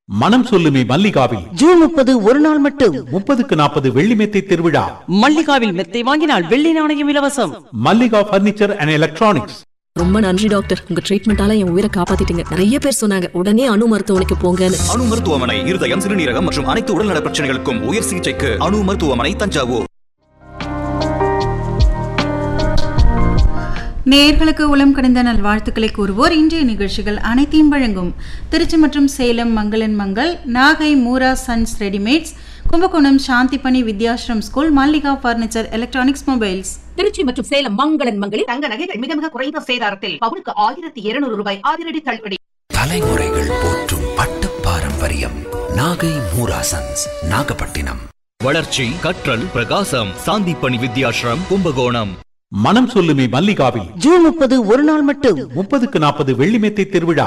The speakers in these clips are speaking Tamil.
மனம் சொல்லுமே மல்லிகாவில் ஜூன் முப்பது ஒரு நாள் மட்டும் முப்பதுக்கு நாற்பது வெள்ளி மெத்தை திருவிழா மல்லிகாவில் மெத்தை வாங்கினால் வெள்ளி நாணயம் இலவசம் மல்லிகா பர்னிச்சர் அண்ட் எலக்ட்ரானிக்ஸ் ரொம்ப நன்றி டாக்டர் உங்க ட்ரீட்மெண்டால என் உயிரை காப்பாத்திட்டீங்க நிறைய பேர் சொன்னாங்க உடனே அணு மருத்துவமனைக்கு போங்கன்னு அணு மருத்துவமனை இருதயம் சிறுநீரகம் மற்றும் அனைத்து உடல்நல பிரச்சனைகளுக்கும் உயர் சிகிச்சைக்கு அணு மருத்துவமனை தஞ்சாவூர் நேயர்களுக்கு உளம் கடந்த நல்வாழ்த்துக்களை கூறுவோர் இன்றைய நிகழ்ச்சிகள் அனைத்தையும் வழங்கும் திருச்சி மற்றும் Salem Mangalan Mangal Nagai Moora sons readymades Kumbakonam Sandipani Vidyashram school Mallika furniture electronics mobiles Trichy மற்றும் சேலம் மங்களன் மங்களில் தங்க நகைகள் மிக மிக குறைந்த சேதாரத்தில் பவுனுக்கு ஆயிரத்தி இருநூறு ரூபாய் அதிரடி தள்ளுபடி தலைமுறைகள் போற்றும் பட்டு பாரம்பரியம் நாகை மூராசன்ஸ் நாகப்பட்டினம் வளர்ச்சி கற்றல் பிரகாசம் சாந்திப்பணி வித்யாஸ்ரம் கும்பகோணம் மனம் சொல்லுமே மல்லிகாவில் ஜூன் முப்பது ஒரு நாள் மட்டும் முப்பதுக்கு நாற்பது வெள்ளி மெத்தை திருவிழா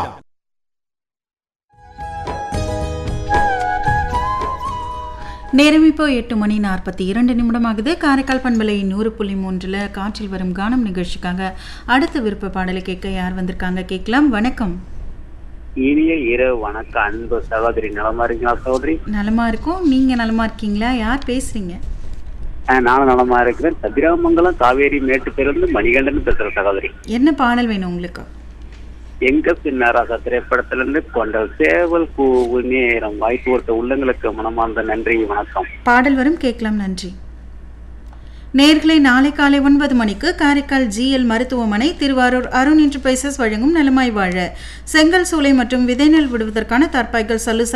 நேரம் இப்போ எட்டு மணி நாற்பத்தி இரண்டு நிமிடமாகுது காரைக்கால் பண்பலை நூறு புள்ளி மூன்றில் காற்றில் வரும் கானம் நிகழ்ச்சிக்காக அடுத்த விருப்ப பாடலை கேட்க யார் வந்திருக்காங்க கேட்கலாம் வணக்கம் இனிய இரவு வணக்கம் அன்பு சகோதரி நலமா இருக்கீங்களா சகோதரி நலமா இருக்கும் நீங்க நலமா இருக்கீங்களா யார் பேசுறீங்க ஆஹ் நானும் நலமா இருக்கிறேன் சதிராமங்கலம் காவேரி மேட்டுப்பிலிருந்து மணிகண்டன் பேசுறேன் சகோதரி என்ன பாடல் வேணும் உங்களுக்கு எங்க பின்னராசா திரைப்படத்திலிருந்து கொண்ட சேவல் பூவு நேரம் வாய்ப்பு கொடுத்த உள்ளங்களுக்கு மனமார்ந்த நன்றி வணக்கம் பாடல் வரும் கேட்கலாம் நன்றி நேர்களை நாளை காலை ஒன்பது மணிக்கு காரைக்கால் ஜிஎல் மருத்துவமனை திருவாரூர் அருண் என்டர்பிரைசஸ் வழங்கும் நலமாய் வாழ செங்கல் சூளை மற்றும் விதைநெல் விடுவதற்கான தற்பாய்கள் சல்லுசா